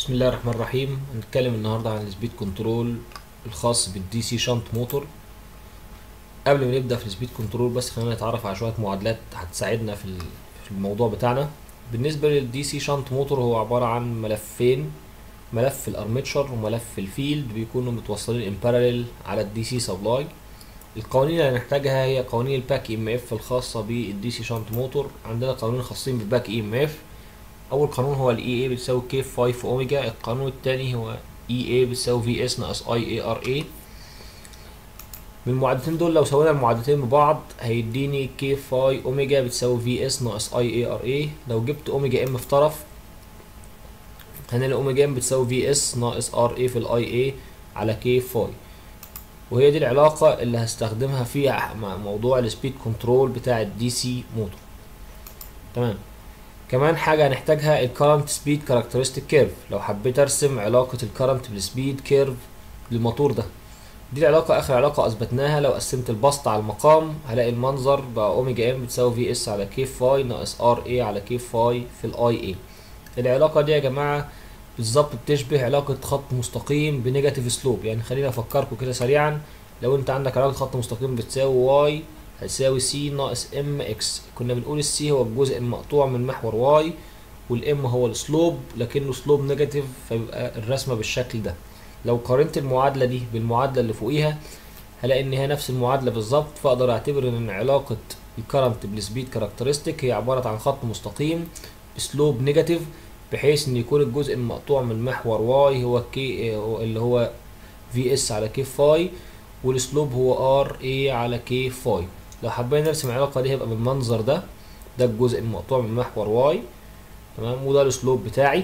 بسم الله الرحمن الرحيم هنتكلم النهارده عن السبيد كنترول الخاص بالدي سي شنط موتور قبل ما نبدا في السبيد كنترول بس خلينا نتعرف على شويه معادلات هتساعدنا في ال- في الموضوع بتاعنا بالنسبه للدي سي شنط موتور هو عباره عن ملفين ملف الارميتشر وملف الفيلد بيكونوا متوصلين ان باراليل على الدي سي سبلاي القوانين اللي هنحتاجها هي قوانين الباك ام اف الخاصه بالدي سي شنط موتور عندنا قانونين خاصين بالباك ام اف اول قانون هو الاي اي بتساوي كي 5 اوميجا القانون الثاني هو اي اي بتساوي في اس ناقص اي اي ار اي من المعادلتين دول لو سوينا المعادلتين ببعض هيديني كي 5 اوميجا بتساوي في اس ناقص اي اي ار اي لو جبت اوميجا ام في طرف هنلاقي اوميجا ام بتساوي في اس ناقص ار اي في الاي اي على كي 5 وهي دي العلاقة اللي هستخدمها في مع موضوع السبيد كنترول بتاع الدي سي موتور تمام كمان حاجة هنحتاجها الكرنت سبيد كاركترستيك كيرف لو حبيت ارسم علاقة الكرنت بالسبيد كيرف للموتور ده دي العلاقة اخر علاقة اثبتناها لو قسمت البسط على المقام هلاقي المنظر بقى اوميجا ام بتساوي في اس على كي فاي ناقص ار اي على كي فاي في الاي اي العلاقة دي يا جماعة بالظبط بتشبه علاقة خط مستقيم بنيجاتيف سلوب يعني خليني افكركم كده سريعا لو انت عندك علاقة خط مستقيم بتساوي واي هتساوي سي ناقص ام اكس كنا بنقول السي هو الجزء المقطوع من محور واي والام هو السلوب لكنه سلوب نيجاتيف فيبقى الرسمه بالشكل ده لو قارنت المعادله دي بالمعادله اللي فوقيها هلاقي ان هي نفس المعادله بالظبط فاقدر اعتبر ان علاقه الكرنت بالسبيد كاركترستيك هي عباره عن خط مستقيم بسلوب نيجاتيف بحيث ان يكون الجزء المقطوع من محور واي هو كي اللي هو في اس على كي فاي والسلوب هو ار اي على كي فاي لو حبينا نرسم العلاقه دي هيبقى بالمنظر ده ده الجزء المقطوع من محور واي تمام وده السلوب بتاعي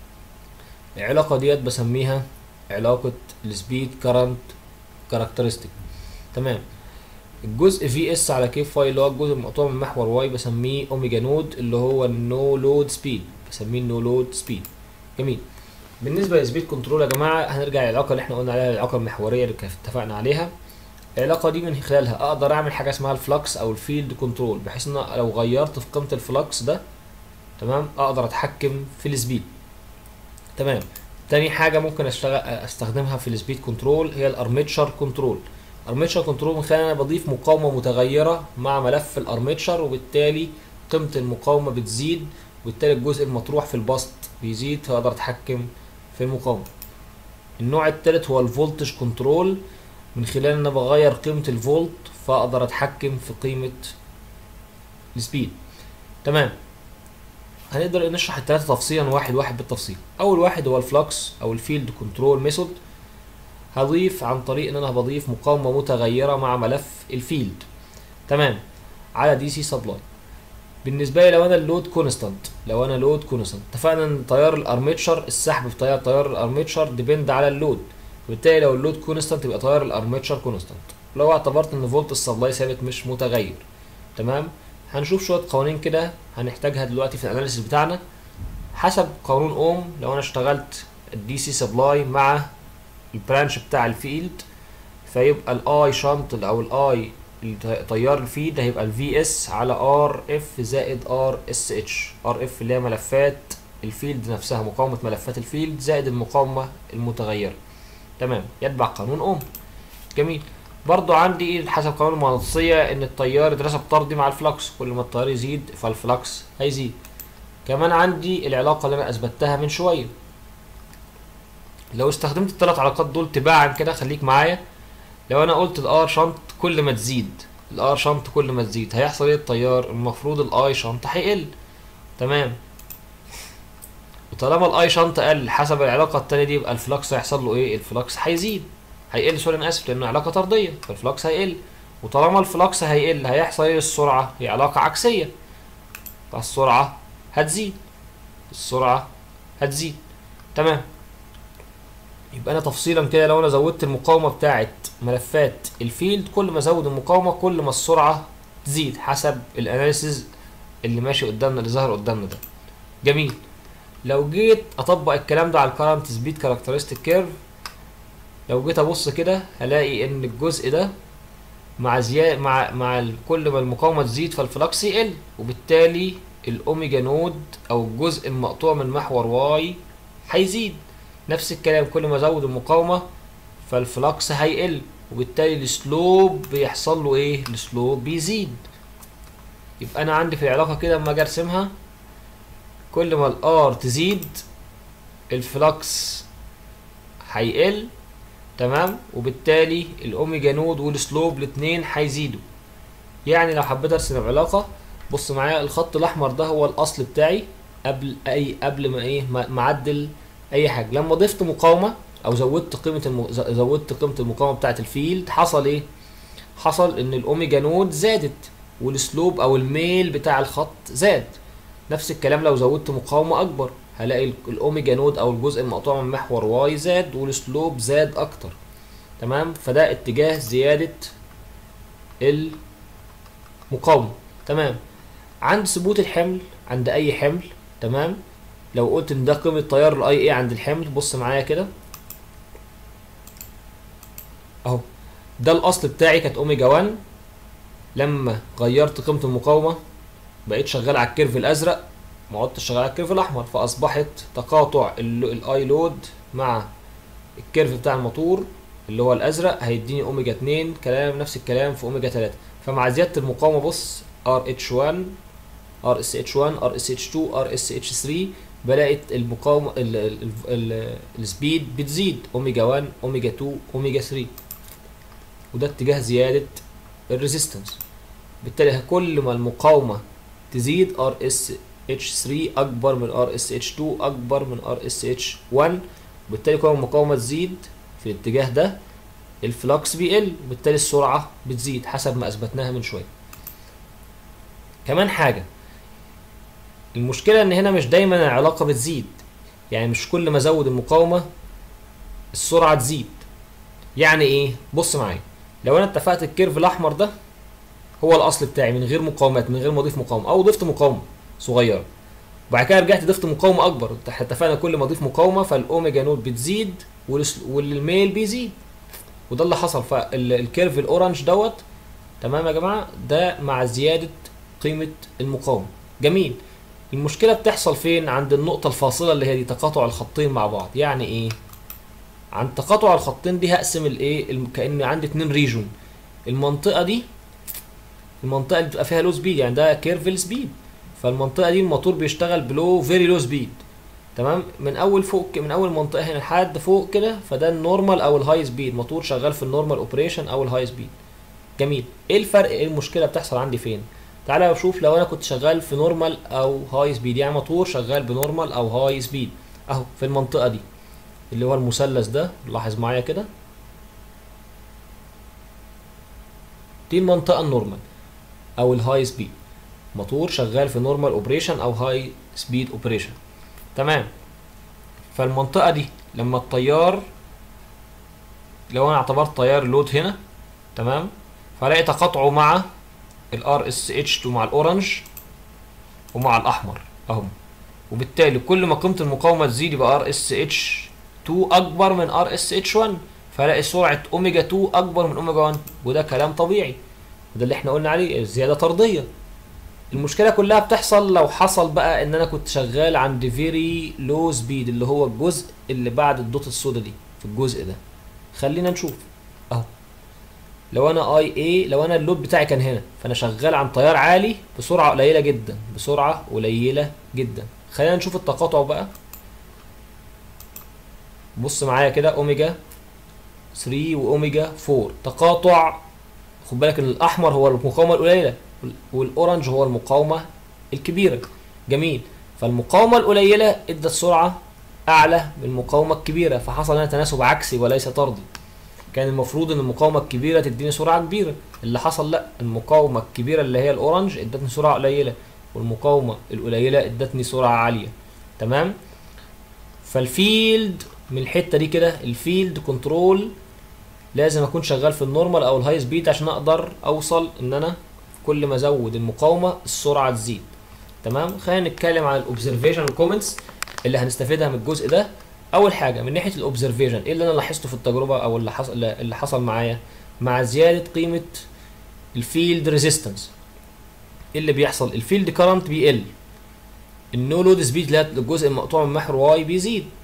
العلاقه ديت بسميها علاقه السبيد كارنت كاركترستيك تمام الجزء في اس على كي فاي اللي هو الجزء المقطوع من محور واي بسميه اوميجا نود اللي هو النو لود سبيد بسميه النو لود سبيد جميل بالنسبه للسبيد كنترول يا جماعه هنرجع للعلاقه اللي احنا قلنا عليها العلاقه المحوريه اللي كان اتفقنا عليها العلاقه دي من خلالها اقدر اعمل حاجه اسمها الفلكس او الفيلد كنترول بحيث ان لو غيرت في قيمه الفلكس ده تمام اقدر اتحكم في السبيد تمام تاني حاجه ممكن اشتغل استخدمها في السبيد كنترول هي الارميتشر كنترول ارميتشر كنترول من خلال انا بضيف مقاومه متغيره مع ملف الارميتشر وبالتالي قيمه المقاومه بتزيد وبالتالي الجزء المطروح في البسط بيزيد فاقدر اتحكم في المقاومه النوع الثالث هو الفولتج كنترول من خلال ان انا بغير قيمه الفولت فاقدر اتحكم في قيمه السبيد تمام هنقدر نشرح الثلاثه تفصيلا واحد واحد بالتفصيل اول واحد هو الفلكس او الفيلد كنترول ميثود هضيف عن طريق ان انا بضيف مقاومه متغيره مع ملف الفيلد تمام على دي سي سبلاي بالنسبه لي لو انا اللود كونستانت لو انا لود كونستانت اتفقنا ان تيار الارميتشر السحب في تيار تيار الارميتشر ديبند على اللود وبالتالي لو اللود كونستانت يبقى تيار الارميتشر كونستانت لو اعتبرت ان فولت السبلاي ثابت مش متغير تمام هنشوف شويه قوانين كده هنحتاجها دلوقتي في الاناليسيس بتاعنا حسب قانون اوم لو انا اشتغلت الدي سي سبلاي مع البرانش بتاع الفيلد فيبقى الاي شنط او الاي تيار الفيد هيبقى الفي اس على ار اف زائد ار اس اتش ار اف اللي هي ملفات الفيلد نفسها مقاومه ملفات الفيلد زائد المقاومه المتغيره تمام يتبع قانون اوم جميل برضو عندي حسب قانون المغناطيسيه ان التيار يتناسب طردي مع الفلكس كل ما التيار يزيد فالفلكس هيزيد كمان عندي العلاقه اللي انا اثبتها من شويه لو استخدمت الثلاث علاقات دول تباعا كده خليك معايا لو انا قلت الار شنط كل ما تزيد الار شنط كل ما تزيد هيحصل ايه التيار المفروض الاي شنط هيقل تمام وطالما الاي شنط قل حسب العلاقه التانية دي يبقى الفلكس هيحصل له ايه الفلكس هيزيد هيقل سوري انا اسف لانه علاقه طرديه فالفلكس هيقل وطالما الفلكس هيقل هيحصل ايه السرعه هي علاقه عكسيه فالسرعه هتزيد السرعه هتزيد تمام يبقى انا تفصيلا كده لو انا زودت المقاومه بتاعه ملفات الفيلد كل ما ازود المقاومه كل ما السرعه تزيد حسب الاناليسيز اللي ماشي قدامنا اللي ظهر قدامنا ده جميل لو جيت اطبق الكلام ده على الكرنت سبيد كاركترستيك كيرف لو جيت ابص كده هلاقي ان الجزء ده مع زيادة مع مع ال- كل ما المقاومه تزيد فالفلكس يقل وبالتالي الاوميجا نود او الجزء المقطوع من محور واي هيزيد نفس الكلام كل ما ازود المقاومه فالفلكس هيقل وبالتالي السلوب بيحصل له ايه السلوب بيزيد يبقى انا عندي في العلاقه كده اما اجي ارسمها كل ما الار تزيد الفلكس هيقل تمام وبالتالي الاوميجا نود والسلوب الاتنين هيزيدوا يعني لو حبيت ارسم العلاقه بص معايا الخط الاحمر ده هو الاصل بتاعي قبل اي قبل ما ايه ما ما اعدل اي حاجه لما ضفت مقاومه او زودت قيمه الم... ز- زودت قيمه المقاومه بتاعه الفيلد حصل ايه حصل ان الاوميجا نود زادت والسلوب او الميل بتاع الخط زاد نفس الكلام لو زودت مقاومه اكبر هلاقي ال- الاوميجا نود او الجزء المقطوع من محور واي زاد والسلوب زاد اكتر تمام فده اتجاه زياده المقاومه تمام عند ثبوت الحمل عند اي حمل تمام لو قلت ان ده قيمه تيار الاي اي عند الحمل بص معايا كده اهو ده الاصل بتاعي كانت اوميجا 1 لما غيرت قيمه المقاومه بقيت شغال على الكيرف الازرق ما عدتش شغال على الكيرف الاحمر فاصبحت تقاطع الاي لود مع الكيرف بتاع الموتور اللي هو الازرق هيديني اوميجا 2 كلام نفس الكلام في اوميجا 3 فمع زياده المقاومه بص ار اتش 1 ار اس اتش 1 ار اس اتش 2 ار اس اتش 3 بلاقي المقاومه ال- ال- ال- ال- السبيد بتزيد اوميجا 1 اوميجا 2 اوميجا 3 وده اتجاه زياده الريزيستنس بالتالي كل ما المقاومه تزيد ار اس اتش 3 اكبر من ار اس اتش 2 اكبر من ار اس اتش 1 وبالتالي كل ما المقاومه تزيد في الاتجاه ده الفلكس بيقل وبالتالي السرعه بتزيد حسب ما اثبتناها من شويه كمان حاجه المشكله ان هنا مش دايما العلاقه بتزيد يعني مش كل ما ازود المقاومه السرعه تزيد يعني ايه بص معايا لو انا اتفقت الكيرف الاحمر ده هو الاصل بتاعي من غير مقاومات من غير ما اضيف مقاومه او ضفت مقاومه صغيره وبعد كده رجعت ضفت مقاومه اكبر احنا اتفقنا كل ما اضيف مقاومه فالاوميجا نود بتزيد والس- والميل بيزيد وده اللي حصل فالكيرف الاورنج دوت تمام يا جماعه ده مع زياده قيمه المقاومه جميل المشكله بتحصل فين عند النقطه الفاصله اللي هي دي تقاطع الخطين مع بعض يعني ايه عند تقاطع الخطين دي هقسم الايه الم- كان عندي اتنين ريجون المنطقه دي المنطقه اللي بتبقى فيها لو سبيد يعني ده كيرفل سبيد فالمنطقه دي الموتور بيشتغل بلو فيري لو سبيد تمام من اول فوق ك- من اول منطقه هنا لحد فوق كده فده النورمال او الهاي سبيد موتور شغال في النورمال اوبريشن او الهاي سبيد جميل ايه الفرق ايه المشكله بتحصل عندي فين تعالى اشوف لو انا كنت شغال في نورمال او هاي سبيد يعني موتور شغال بنورمال او هاي سبيد اهو في المنطقه دي اللي هو المثلث ده لاحظ معايا كده دي المنطقه النورمال او الهاي سبيد موتور شغال في نورمال اوبريشن او هاي سبيد اوبريشن تمام فالمنطقه دي لما التيار لو انا اعتبرت تيار لود هنا تمام فلاقي تقاطعه مع الار اس اتش 2 مع الاورنج ومع الاحمر اهو وبالتالي كل ما قيمه المقاومه تزيد يبقى ار اس اتش 2 اكبر من ار اس اتش 1 فلاقي سرعه اوميجا 2 اكبر من اوميجا 1 وده كلام طبيعي وده اللي احنا قلنا عليه الزياده طرديه المشكله كلها بتحصل لو حصل بقى ان انا كنت شغال عند فيري لو سبيد اللي هو الجزء اللي بعد الدوت السودا دي في الجزء ده خلينا نشوف اهو لو انا اي اي لو انا اللود بتاعي كان هنا فانا شغال عن تيار عالي بسرعه قليله جدا بسرعه قليله جدا خلينا نشوف التقاطع بقى بص معايا كده اوميجا 3 واوميجا 4 تقاطع خد بالك ان الاحمر هو المقاومه القليله والاورنج هو المقاومه الكبيره جميل فالمقاومه القليله ادت سرعه اعلى من المقاومه الكبيره فحصل هنا تناسب عكسي وليس طردي كان المفروض ان المقاومه الكبيره تديني سرعه كبيره اللي حصل لا المقاومه الكبيره اللي هي الاورنج ادتني سرعه قليله والمقاومه القليله ادتني سرعه عاليه تمام فالفيلد من الحته دي كده الفيلد كنترول لازم اكون شغال في النورمال او الهاي سبيد عشان اقدر اوصل ان انا كل ما ازود المقاومه السرعه تزيد تمام خلينا نتكلم عن الاوبزرفيشن والكومنتس اللي هنستفيدها من الجزء ده اول حاجه من ناحيه الاوبزرفيشن ايه اللي انا لاحظته في التجربه او اللي حصل اللي حصل معايا مع زياده قيمه الفيلد ريزيستنس ايه اللي بيحصل الفيلد كارنت بيقل النو لود سبيد اللي هي الجزء المقطوع من محور واي بيزيد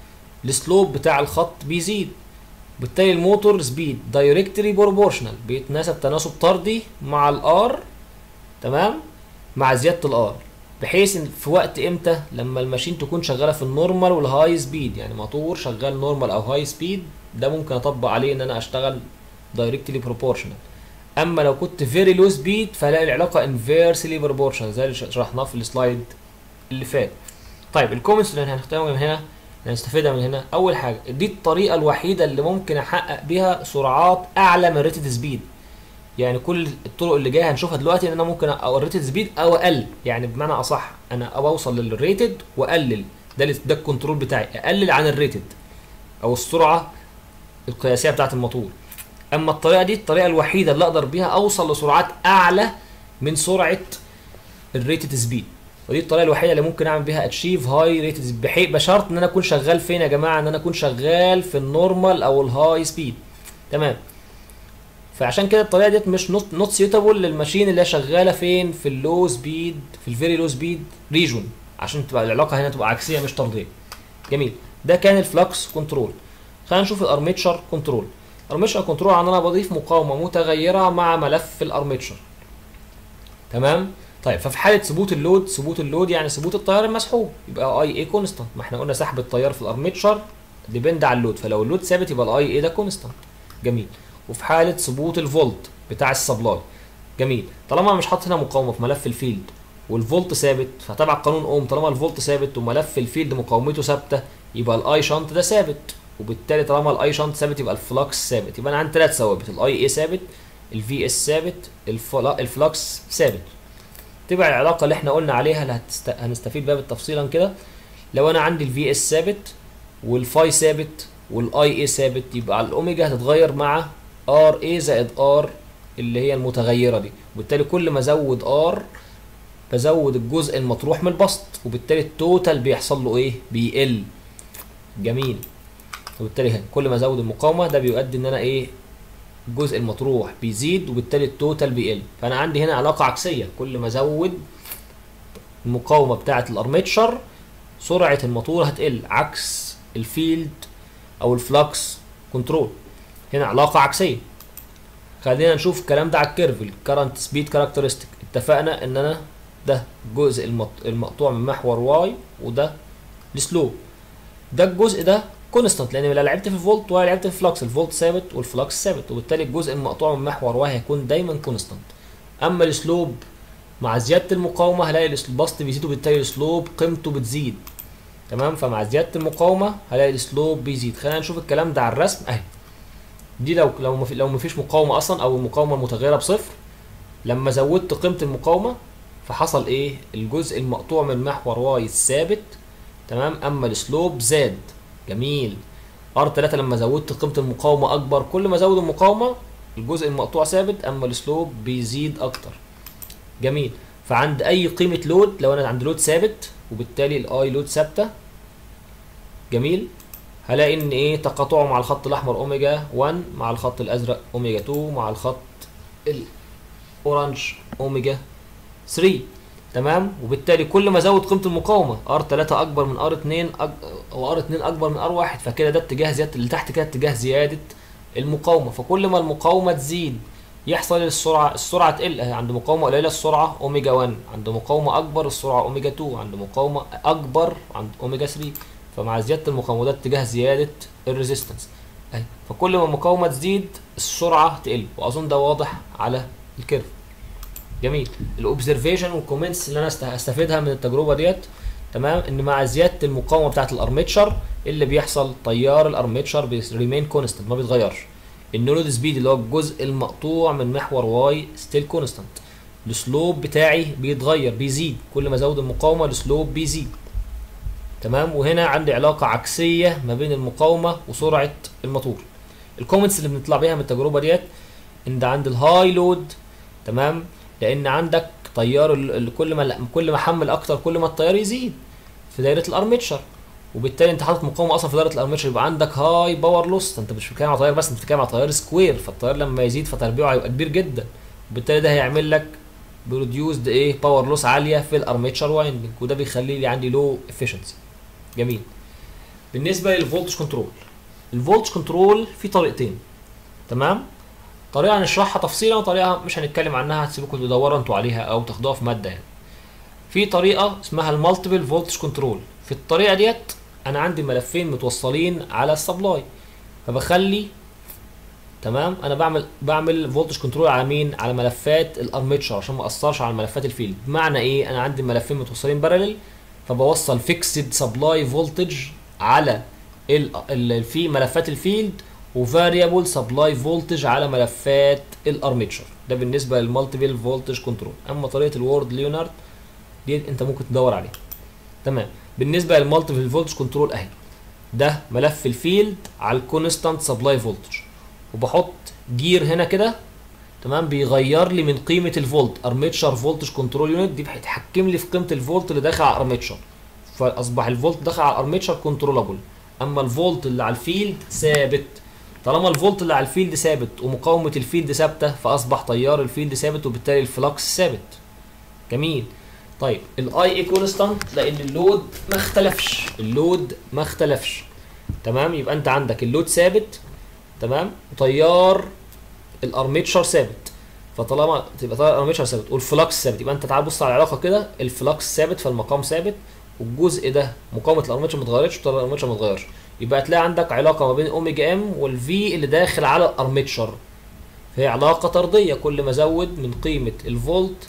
السلوب بتاع الخط بيزيد بالتالي الموتور سبيد دايركتلي بروبورشنال بيتناسب تناسب طردي مع الار تمام مع زياده الار بحيث ان في وقت امتى لما الماشين تكون شغاله في النورمال والهاي سبيد يعني موتور شغال نورمال او هاي سبيد ده ممكن اطبق عليه ان انا اشتغل دايركتلي بروبورشنال اما لو كنت فيري لو سبيد فهلاقي العلاقه انفيرسلي بروبورشنال زي اللي شرحناه في السلايد اللي فات طيب الكومنتس اللي هنختارها من هنا هنستفيدها من هنا اول حاجه دي الطريقه الوحيده اللي ممكن احقق بيها سرعات اعلى من ريتد سبيد يعني كل الطرق اللي جايه هنشوفها دلوقتي ان انا ممكن او الريتد سبيد او اقل يعني بمعنى اصح انا او اوصل للريتد واقلل ده ده الكنترول بتاعي اقلل عن الريتد او السرعه القياسيه بتاعه الموتور اما الطريقه دي الطريقه الوحيده اللي اقدر بيها اوصل لسرعات اعلى من سرعه الريتد سبيد ودي الطريقه الوحيده اللي ممكن اعمل بيها اتشيف هاي ريتد بحيث بشرط ان انا اكون شغال فين يا جماعه ان انا اكون شغال في النورمال او الهاي سبيد تمام فعشان كده الطريقه ديت مش نوت سيوتابل للماشين اللي هي شغاله فين في اللو سبيد في الفيري لو سبيد ريجون عشان تبقى العلاقه هنا تبقى عكسيه مش طرديه جميل ده كان الفلكس كنترول خلينا نشوف الارميتشر كنترول الارميتشر كنترول عن انا بضيف مقاومه متغيره مع ملف الارميتشر تمام طيب ففي حاله ثبوت اللود ثبوت اللود يعني ثبوت التيار المسحوب يبقى اي اي كونستانت ما احنا قلنا سحب التيار في الارميتشر ديبند على اللود فلو اللود ثابت يبقى الاي اي ده كونستانت جميل وفي حاله ثبوت الفولت بتاع السبلاي جميل طالما مش حاطط هنا مقاومه في ملف الفيلد والفولت ثابت فتبع قانون اوم طالما الفولت ثابت وملف الفيلد مقاومته ثابته يبقى الاي شنط ده ثابت وبالتالي طالما الاي شنط ثابت يبقى الفلكس ثابت يبقى انا عندي ثلاث ثوابت الاي اي ثابت الفي اس ثابت الفلكس ثابت تبع العلاقه اللي احنا قلنا عليها اللي هتست... هنستفيد بيها بالتفصيلا كده لو انا عندي الفي اس ثابت والفاي ثابت والاي اي ثابت يبقى الاوميجا هتتغير مع ار اي زائد ار اللي هي المتغيره دي وبالتالي كل ما ازود ار بزود الجزء المطروح من البسط وبالتالي التوتال بيحصل له ايه بيقل جميل وبالتالي كل ما ازود المقاومه ده بيؤدي ان انا ايه الجزء المطروح بيزيد وبالتالي التوتال بيقل فانا عندي هنا علاقه عكسيه كل ما ازود المقاومه بتاعه الارميتشر سرعه الموتور هتقل عكس الفيلد او الفلكس كنترول هنا علاقه عكسيه خلينا نشوف الكلام ده على الكيرف الكرنت سبيد كاركترستيك اتفقنا ان انا ده الجزء المقطوع من محور واي وده السلوب ده الجزء ده كونستانت لان لا لعبت في الفولت ولا لعبت في الفلكس الفولت ثابت والفلكس ثابت وبالتالي الجزء المقطوع من محور واي هيكون دايما كونستانت اما السلوب مع زياده المقاومه هلاقي البسط بيزيد وبالتالي السلوب قيمته بتزيد تمام فمع زياده المقاومه هلاقي السلوب بيزيد خلينا نشوف الكلام ده على الرسم اهي دي لو لو مفي لو مفيش مقاومه اصلا او المقاومه متغيره بصفر لما زودت قيمه المقاومه فحصل ايه الجزء المقطوع من محور واي ثابت تمام اما السلوب زاد جميل ار 3 لما زودت قيمه المقاومه اكبر كل ما ازود المقاومه الجزء المقطوع ثابت اما السلوب بيزيد اكتر جميل فعند اي قيمه لود لو انا عند لود ثابت وبالتالي الاي لود ثابته جميل هلاقي ان ايه تقاطعه مع الخط الاحمر اوميجا 1 مع الخط الازرق اوميجا 2 مع الخط الاورنج اوميجا 3 تمام وبالتالي كل ما ازود قيمه المقاومه ار 3 اكبر من ار 2 أج... او ار 2 اكبر من ار 1 فكده ده اتجاه زياده اللي تحت كده اتجاه زياده المقاومه فكل ما المقاومه تزيد يحصل السرعه السرعه تقل عند مقاومه قليله السرعه اوميجا 1 عند مقاومه اكبر السرعه اوميجا 2 عند مقاومه اكبر عند اوميجا 3 فمع زياده المقاومه ده اتجاه زياده الريزيستنس اهي فكل ما المقاومه تزيد السرعه تقل واظن ده واضح على الكيرف جميل الاوبزرفيشن والكومنتس اللي انا استفيدها من التجربه ديت تمام ان مع زياده المقاومه بتاعه الارميتشر اللي بيحصل تيار الارميتشر ريمين كونستنت ما بيتغيرش النولود سبيد اللي هو الجزء المقطوع من محور واي ستيل كونستنت السلوب بتاعي بيتغير بيزيد كل ما ازود المقاومه السلوب بيزيد تمام وهنا عندي علاقه عكسيه ما بين المقاومه وسرعه الموتور الكومنتس اللي بنطلع بيها من التجربه ديت ان ده عند الهاي لود تمام لان عندك تيار ال- كل ما كل ما حمل اكتر كل ما التيار يزيد في دايره الارميتشر وبالتالي انت حاطط مقاومه اصلا في دايره الارميتشر يبقى عندك هاي باور لوس انت مش بتتكلم على تيار بس انت بتتكلم على تيار سكوير فالتيار لما يزيد فتربيعه هيبقى كبير جدا وبالتالي ده هيعمل لك بروديوسد ايه باور لوس عاليه في الارميتشر وايندنج وده بيخلي لي عندي لو افشنسي جميل بالنسبه للفولتج كنترول الفولتج كنترول في طريقتين تمام طريقه هنشرحها تفصيلا وطريقه مش هنتكلم عنها هتسيبكم تدوروا انتوا عليها او تاخدوها في ماده يعني في طريقه اسمها المالتيبل فولتج كنترول في الطريقه ديت انا عندي ملفين متوصلين على السبلاي فبخلي تمام انا بعمل بعمل فولتج كنترول على مين على ملفات الارميتشر عشان ما اثرش على ملفات الفيلد بمعنى ايه انا عندي ملفين متوصلين بارلل فبوصل فيكسد سبلاي فولتج على ال ال في ملفات الفيلد وفاريبل سبلاي فولتج على ملفات الارميتشر ده بالنسبه للمالتيبل فولتج كنترول اما طريقه الوورد ليونارد دي انت ممكن تدور عليها تمام بالنسبه للمالتيبل فولتج كنترول اهي ده ملف الفيلد على الكونستانت سبلاي فولتج وبحط جير هنا كده تمام بيغير لي من قيمه الفولت ارميتشر فولتج كنترول يونت دي بتحكم لي في قيمه الفولت اللي داخل على الارميتشر فاصبح الفولت داخل على الارميتشر كنترولابل اما الفولت اللي على الفيلد ثابت طالما الفولت اللي على الفيلد ثابت ومقاومه الفيلد ثابته فاصبح تيار الفيلد ثابت وبالتالي الفلكس ثابت جميل طيب الاي اي كونستانت لان اللود ما اختلفش اللود ما اختلفش تمام يبقى انت عندك اللود ثابت تمام وتيار الارميتشر ثابت فطالما تبقى تيار الارميتشر ثابت والفلكس ثابت يبقى انت تعال بص على العلاقه كده الفلكس ثابت فالمقام ثابت والجزء ده مقاومه الارميتشر ما اتغيرتش وتيار الارميتشر ما اتغيرش يبقى هتلاقي عندك علاقه ما بين اوميجا ام والفي اللي داخل على الارميتشر فهي علاقه طرديه كل ما ازود من قيمه الفولت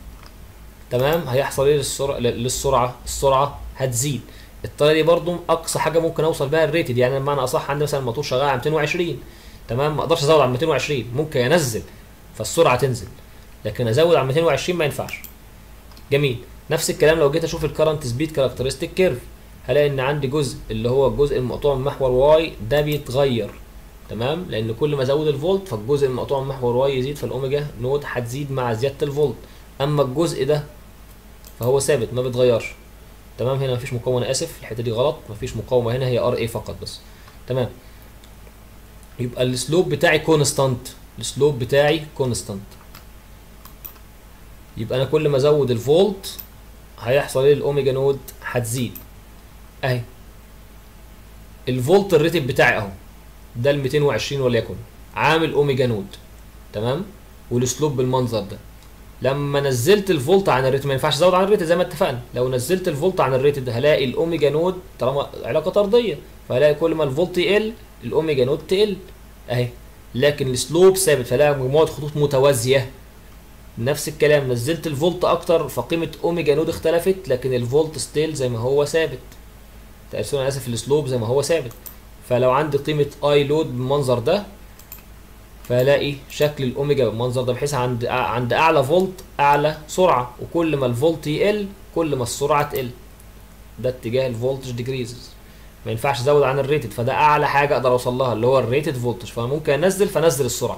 تمام هيحصل ايه للسرعه للسرعه السرعه هتزيد الطريقه دي برضو اقصى حاجه ممكن اوصل بيها الريتد يعني بمعنى اصح عندي مثلا الموتور شغال على 220 تمام ما اقدرش ازود على 220 ممكن انزل فالسرعه تنزل لكن ازود على 220 ما ينفعش جميل نفس الكلام لو جيت اشوف الكرنت سبيد كاركترستيك كيرف هلاقي ان عندي جزء اللي هو الجزء المقطوع من محور واي ده بيتغير تمام لان كل ما ازود الفولت فالجزء المقطوع من محور واي يزيد فالاوميجا نود هتزيد مع زياده الفولت اما الجزء ده فهو ثابت ما بيتغيرش تمام هنا مفيش مقاومه انا اسف الحته دي غلط مفيش مقاومه هنا هي ار اي فقط بس تمام يبقى السلوب بتاعي كونستانت السلوب بتاعي كونستانت يبقى انا كل ما ازود الفولت هيحصل ايه الاوميجا نود هتزيد اهي الفولت الريتد بتاعي اهو ده ال 220 وليكن عامل اوميجا نود تمام والسلوب بالمنظر ده لما نزلت الفولت عن الريت ما ينفعش ازود عن الريت زي ما اتفقنا لو نزلت الفولت عن الريت ده هلاقي الاوميجا نود طالما علاقه طرديه فهلاقي كل ما الفولت يقل الاوميجا نود تقل اهي لكن السلوب ثابت فلاقي مجموعه خطوط متوازيه نفس الكلام نزلت الفولت اكتر فقيمه اوميجا نود اختلفت لكن الفولت ستيل زي ما هو ثابت تقريبا انا اسف السلوب زي ما هو ثابت فلو عندي قيمه اي لود بالمنظر ده فهلاقي شكل الاوميجا بالمنظر ده بحيث عند عند اعلى فولت اعلى سرعه وكل ما الفولت يقل كل ما السرعه تقل ده اتجاه الفولتج ديكريزز ما ينفعش ازود عن الريتد فده اعلى حاجه اقدر اوصل لها اللي هو الريتد فولتج فممكن انزل فنزل السرعه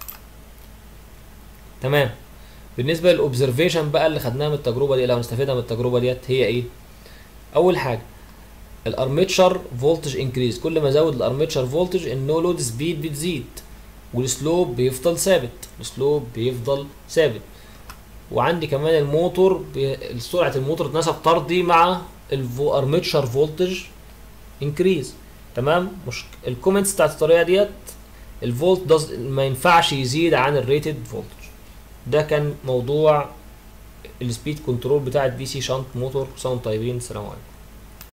تمام بالنسبه للاوبزرفيشن بقى اللي خدناها من التجربه دي لو هنستفيدها من التجربه ديت هي ايه اول حاجه الارميتشر فولتج انكريز كل ما ازود الارميتشر فولتج النو لود سبيد بتزيد والسلوب بيفضل ثابت السلوب بيفضل ثابت وعندي كمان الموتور سرعه الموتور تناسب طردي مع الارميتشر فولتج انكريز تمام مش الكومنتس بتاعت الطريقه ديت الفولت ما ينفعش يزيد عن الريتد فولتج ده كان موضوع السبيد كنترول بتاع الدي سي شانت موتور ساوند طيبين السلام عليكم